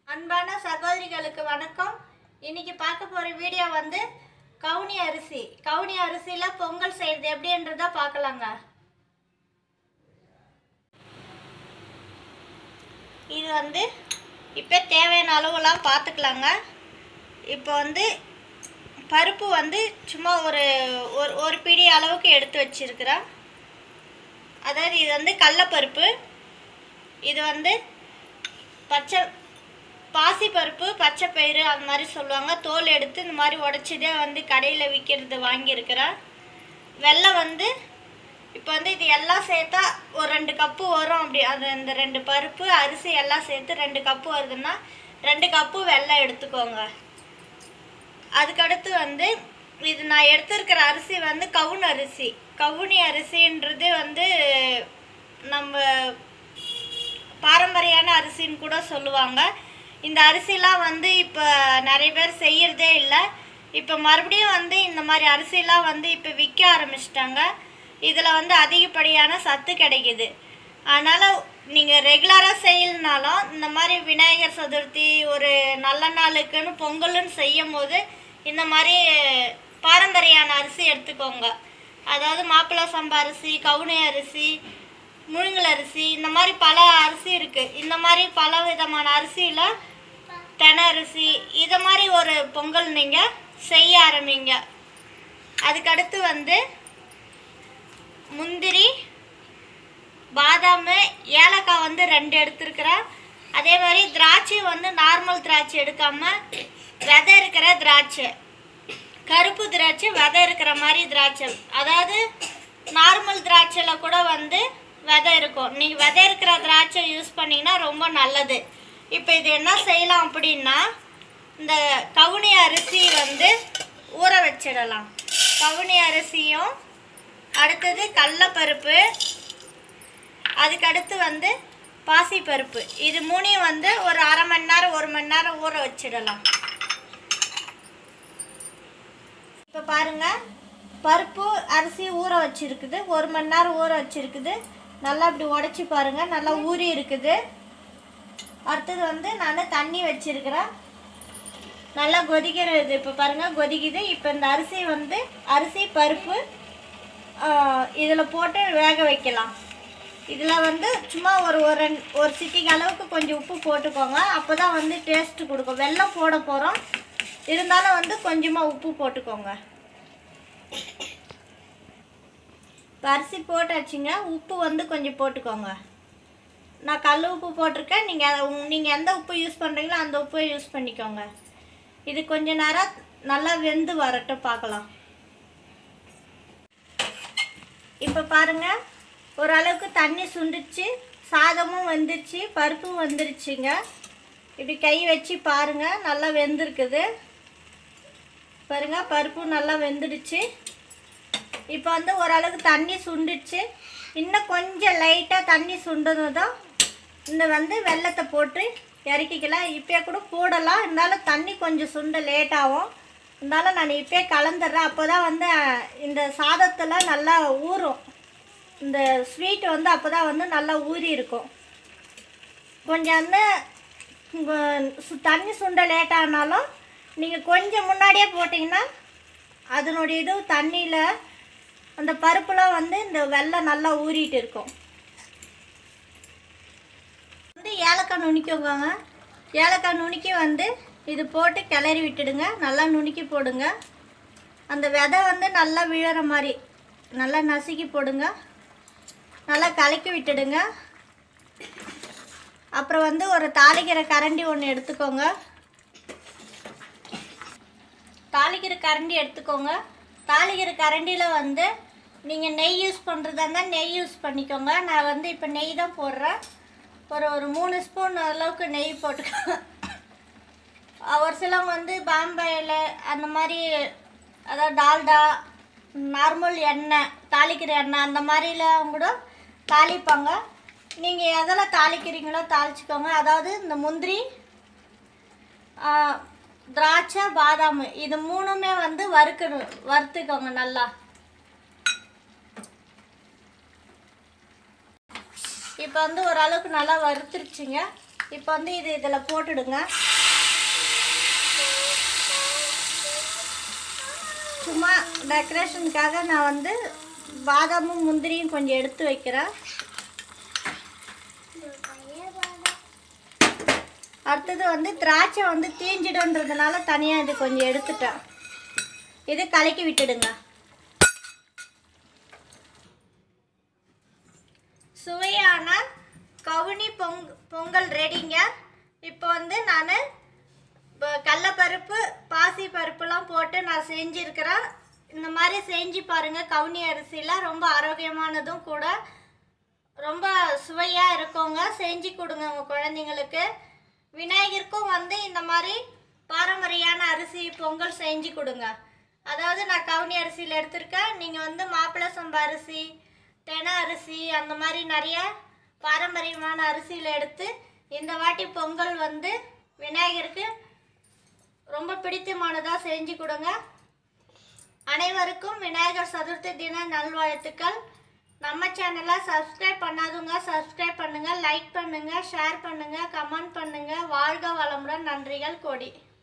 அன்பான சகோதரிகளுக்கு வணக்கம் இன்னைக்கு பார்க்க போற வீடியோ வந்து கவுனி அரிசி கவுனி அரிசியில பொங்கல் செய்யறது எப்படின்றத பார்க்கலாங்க இது வந்து இப்போ தேவையான அளவுலாம் பார்த்துக்கலாங்க இப்போ வந்து பருப்பு வந்து சும்மா ஒரு ஒரு ஒரு பிடி அளவுக்கு எடுத்து வச்சிருக்கிறேன் அதாவது இது வந்து கடலப்பருப்பு இது வந்து பச்சை பாசிப்பருப்பு பச்சை பயிறு அந்த மாதிரி சொல்லுவாங்க தோல் எடுத்து இந்த மாதிரி உடச்சிதே வந்து கடையில் விற்கிறது வாங்கியிருக்கிறேன் வெல்லம் வந்து இப்போ வந்து இது எல்லாம் சேர்த்தா ஒரு ரெண்டு கப்பு வரும் அப்படி அது இந்த ரெண்டு பருப்பு அரிசி எல்லாம் சேர்த்து ரெண்டு கப்பு வருதுன்னா ரெண்டு கப்பு வெல்லம் எடுத்துக்கோங்க அதுக்கடுத்து வந்து இது நான் எடுத்திருக்கிற அரிசி வந்து கவுன் அரிசி கவுனி அரிசின்றது வந்து நம்ம பாரம்பரியான அரிசின்னு கூட சொல்லுவாங்க இந்த அரிசிலாம் வந்து இப்போ நிறைய பேர் செய்யறதே இல்லை இப்போ மறுபடியும் வந்து இந்த மாதிரி அரிசிலாம் வந்து இப்போ விற்க ஆரம்பிச்சிட்டாங்க இதில் வந்து அதிகப்படியான சத்து கிடைக்குது அதனால் நீங்கள் ரெகுலராக செய்யலனாலும் இந்த மாதிரி விநாயகர் சதுர்த்தி ஒரு நல்ல நாளுக்குன்னு பொங்கல்னு செய்யும் போது இந்த மாதிரி பாரம்பரியான அரிசி எடுத்துக்கோங்க அதாவது மாப்பிள்ளை சம்பா அரிசி கவுனி அரிசி முழுங்கல் அரிசி இந்த மாதிரி பல அரிசி இருக்குது இந்த மாதிரி பல விதமான அரிசியில் தென அரிசி இதை மாதிரி ஒரு பொங்கல் நீங்கள் செய்ய ஆரம்பிங்க அதுக்கடுத்து வந்து முந்திரி பாதாம் ஏலக்காய் வந்து ரெண்டு எடுத்துருக்கிறேன் அதே மாதிரி திராட்சை வந்து நார்மல் திராட்சை எடுக்காமல் விதை இருக்கிற திராட்சை கருப்பு திராட்சை விதை இருக்கிற மாதிரி திராட்சை அதாவது நார்மல் திராட்சையில் கூட வந்து விதை இருக்கும் நீங்கள் விதை இருக்கிற திராட்சை யூஸ் பண்ணிங்கன்னா ரொம்ப நல்லது இப்போ இது என்ன செய்யலாம் அப்படின்னா இந்த கவுனி அரிசி வந்து ஊற வச்சிடலாம் கவுனி அரிசியும் அடுத்தது கடலப்பருப்பு அதுக்கடுத்து வந்து பாசிப்பருப்பு இது மூணையும் வந்து ஒரு அரை மணி நேரம் ஒரு மணி நேரம் ஊற வச்சிடலாம் இப்போ பாருங்க பருப்பு அரிசி ஊற வச்சிருக்குது ஒரு மணி நேரம் ஊற வச்சிருக்குது நல்லா இப்படி உடச்சி பாருங்க நல்லா ஊறி இருக்குது அடுத்தது வந்து நான் தண்ணி வச்சிருக்கிறேன் நல்லா கொதிக்கிறது இப்போ பாருங்க கொதிக்குது இப்போ இந்த அரிசி வந்து அரிசி பருப்பு இதில் போட்டு வேக வைக்கலாம் இதில் வந்து சும்மா ஒரு ஒரு ரெண்டு ஒரு சிட்டிக்கு அளவுக்கு கொஞ்சம் உப்பு போட்டுக்கோங்க அப்போ தான் வந்து டேஸ்ட்டு கொடுக்கும் வெல்லம் போட போகிறோம் இருந்தாலும் வந்து கொஞ்சமாக உப்பு போட்டுக்கோங்க இப்போ அரிசி போட்டாச்சுங்க உப்பு வந்து கொஞ்சம் போட்டுக்கோங்க நான் கல் உப்பு போட்டிருக்கேன் நீங்கள் நீங்கள் எந்த உப்பு யூஸ் பண்ணுறீங்களோ அந்த உப்பை யூஸ் பண்ணிக்கோங்க இது கொஞ்ச நேரம் நல்லா வெந்து வரட்டும் பார்க்கலாம் இப்போ பாருங்க ஓரளவுக்கு தண்ணி சுண்டுச்சு சாதமும் வெந்துருச்சு பருப்பும் வெந்துருச்சுங்க இப்படி கை வச்சு பாருங்க நல்லா வெந்திருக்குது பாருங்க பருப்பும் நல்லா வெந்துடுச்சு இப்போ வந்து ஓரளவுக்கு தண்ணி சுண்டுச்சு இன்னும் கொஞ்சம் லைட்டாக தண்ணி சுண்டுனதும் இந்த வந்து வெள்ளத்தை போட்டு இறக்கிக்கலாம் இப்போ கூட போடலாம் இருந்தாலும் தண்ணி கொஞ்சம் சுண்ட லேட் ஆகும் இருந்தாலும் நான் இப்போ கலந்துடுறேன் அப்போ தான் வந்து அஹ், இந்த சாதத்தில் நல்லா ஊறும் இந்த ஸ்வீட் வந்து அப்போ தான் வந்து நல்லா ஊறி இருக்கும் கொஞ்சம் வந்து உங்க- சு- தண்ணி சுண்ட லேட் ஆனாலும் நீங்கள் கொஞ்சம் முன்னாடியே போட்டிங்கன்னா அதனுடைய இது தண்ணியில் அந்த பருப்புலாம் வந்து இந்த வெள்ளம் நல்லா ஊறிட்டு இருக்கும் வந்து ஏலக்காய் நுணிக்கோங்க ஏலக்காய் நுணுக்கி வந்து இது போட்டு கிளறி விட்டுடுங்க நல்லா நுணுக்கி போடுங்க அந்த விதை வந்து நல்லா விழற மாதிரி நல்லா நசுக்கி போடுங்க நல்லா கலக்கி விட்டுடுங்க அப்புறம் வந்து ஒரு தாளிக்கிற கரண்டி ஒன்று எடுத்துக்கோங்க தாளிக்கிற கரண்டி எடுத்துக்கோங்க தாளிக்கிற கரண்டியில் வந்து நீங்கள் நெய் யூஸ் பண்ணுறதா இருந்தால் நெய் யூஸ் பண்ணிக்கோங்க நான் வந்து இப்போ நெய் தான் போடுறேன் ஒரு ஒரு மூணு ஸ்பூன் அளவுக்கு நெய் போட்டுக்கோங்க அஹ் ஒரு சிலவங்க வந்து பாம்பேயில் அந்த மாதிரி அதாவது டால்டா நார்மல் எண்ணெய் தாளிக்கிற எண்ணெய் அந்த மாதிரிலாம் கூட தாளிப்பாங்க நீங்கள் எதில் தாளிக்கிறீங்களோ தாளிச்சுக்கோங்க அதாவது இந்த முந்திரி ஆஹ், திராட்சை பாதாம் இது மூணுமே வந்து வறுக்கணும் வறுத்துக்கோங்க நல்லா இப்போ வந்து ஓரளவுக்கு நல்லா வறுத்துருச்சுங்க இப்போ வந்து இது இதில் போட்டுடுங்க சும்மா டெக்கரேஷனுக்காக நான் வந்து பாதாமும் முந்திரியும் கொஞ்சம் எடுத்து வைக்கிறேன் அடுத்தது வந்து திராட்சை வந்து தீஞ்சிடுன்றதுனால தனியாக இது கொஞ்சம் எடுத்துட்டேன் இது கலக்கி விட்டுடுங்க சுவையான கவுனி பொங் பொங்கல் ரெடிங்க இப்போ வந்து நான் கடலப்பருப்பு பாசி பருப்புலாம் போட்டு நான் செஞ்சுருக்கிறேன் இந்த மாதிரி செஞ்சு பாருங்கள் கவுனி அரிசிலாம் ரொம்ப ஆரோக்கியமானதும் கூட ரொம்ப சுவையாக இருக்குங்க செஞ்சு கொடுங்க உங்கள் குழந்தைங்களுக்கு விநாயகருக்கும் வந்து இந்த மாதிரி பாரம்பரியான அரிசி பொங்கல் செஞ்சு கொடுங்க அதாவது நான் கவுனி அரிசியில் எடுத்திருக்கேன் நீங்கள் வந்து மாப்பிள்ளை சம்பா அரிசி தென அரிசி அந்த மாதிரி நிறைய பாரம்பரியமான அரிசியில் எடுத்து இந்த வாட்டி பொங்கல் வந்து விநாயகருக்கு ரொம்ப பிடித்தமானதாக செஞ்சு கொடுங்க அனைவருக்கும் விநாயகர் சதுர்த்தி தின நல்வாழ்த்துக்கள் நம்ம சேனலை சப்ஸ்கிரைப் பண்ணாதவங்க சப்ஸ்கிரைப் பண்ணுங்கள் லைக் பண்ணுங்கள் ஷேர் பண்ணுங்கள் கமெண்ட் பண்ணுங்கள் வாழ்க வளமுடன் நன்றிகள் கோடி